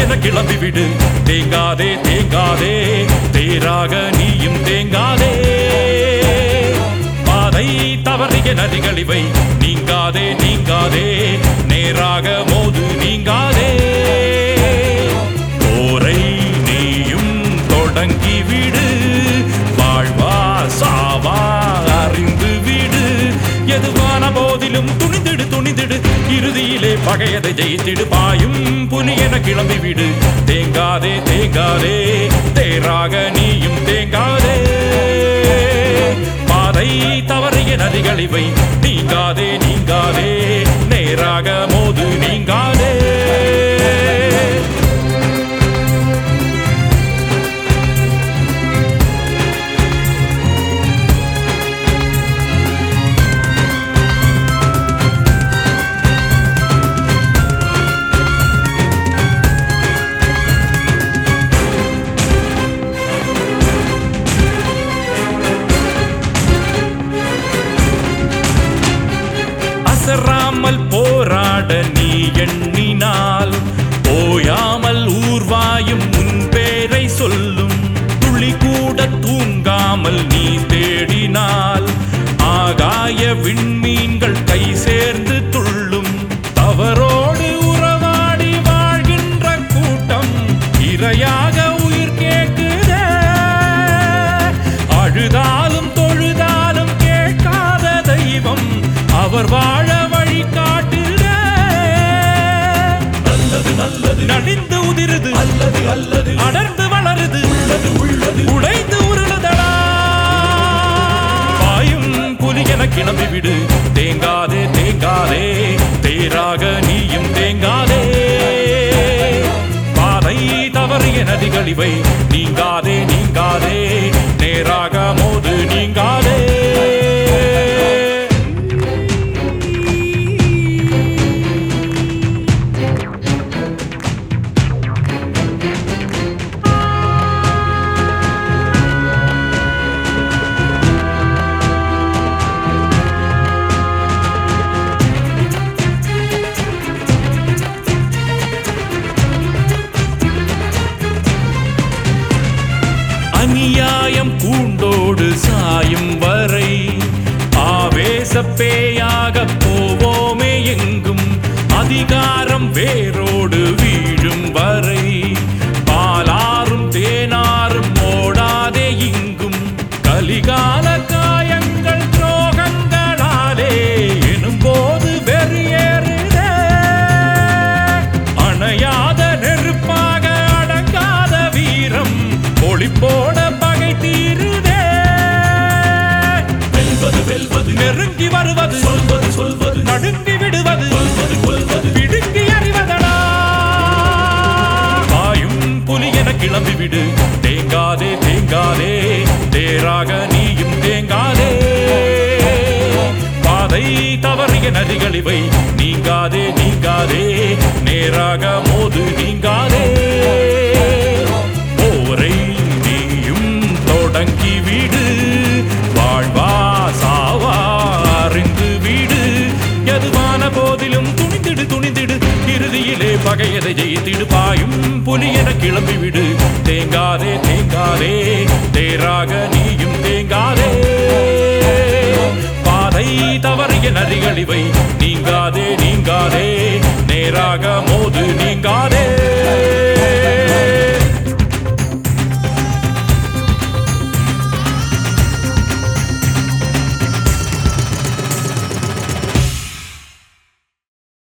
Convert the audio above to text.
என கிளம்பி விடு தேங்காதே தேங்காதே தேராக நீயும் தேங்காதே பாதை தவறிய நதிகள் இவை நீங்காதே நீங்காதே நேராக மோது நீங்காதே போரை நீயும் தொடங்கி விடு வாழ்வா சாவா அறிந்து விடு எதுவான போதிலும் துணிந்திடு துணிந்திடு இறுதியிலே பகையதை ஜெயித்திடு பாயும் புலி என கிளம்பி விடு தேங்காதே தேங்காதே தேராக நீயும் தேங்காதே பாதை தவறிய நதிகள் இவை நீங்காதே நீங்காதே நேராக மோது நீங்காதே அசராமல் போராட நீ எண்ணினால் ஓயாமல் ஊர்வாயும் உன் பேரை சொல்லும் துளி கூட தூங்காமல் நீ தேடினால் ஆகாய விண்மீன்கள் கை சேர்ந்து துள்ளும் தவறோடு உறவாடி வாழ்கின்ற கூட்டம் இரையாக உயிர் கேட்குதே அழுதாலும் தொழுதாலும் கேட்காத தெய்வம் அவர் வாழ வழி காட்டுதே நல்லது நல்லது நடிந்து உதிருது அல்லது அல்லது அடர்ந்து வளருது உள்ளது உள்ளது உடைந்து உருளுதடா பாயும் புலி என கிளம்பி விடு தேங்காதே தேங்காதே தேராக நீயும் தேங்காதே பாதை தவறிய நதிகள் இவை நீங்காதே நீங்காதே நேராக மோது நீங்காதே அநியாயம் கூண்டோடு சாயும் வரை ஆவேச பேயாக போவோமே எங்கும் அதிகாரம் வேரோடு வீழும் வரை பாலாரும் தேனாரும் ஓடாதே இங்கும் கலிகால காயங்கள் துரோகங்களாலே எனும் போது வெறியேறுதே அணையாத நெருப்பாக அடங்காத வீரம் ஒளிப்போட பகை தீருதே வெல்வது வெல்வது நெருங்கி வருவது சொல்வது சொல்வது நடுங்கி விடுவது கொல்வது கொல்வது பிடுங்கி அறிவதடா பாயும் புலி என கிளம்பி விடு தேங்காதே தேங்காதே தேராக நீயும் தேங்காதே பாதை தவறிய நதிகள் இவை நீங்காதே நீங்காதே நேராக மோது நீங்காதே போரை நீயும் தொடங்கி விடு வாழ்வா சாவா அறிந்து விடு எதுவான போதிலும் துணிந்திடு துணிந்திடு இறுதியிலே பகையதை ஜெயித்திடு பாயும் புலி என கிளம்பி விடு தேங்காதே தேங்காதே தேராக நீயும் தேங்காதே பாதை தவறிய நதிகள் இவை நீங்காதே நீங்காதே நேராக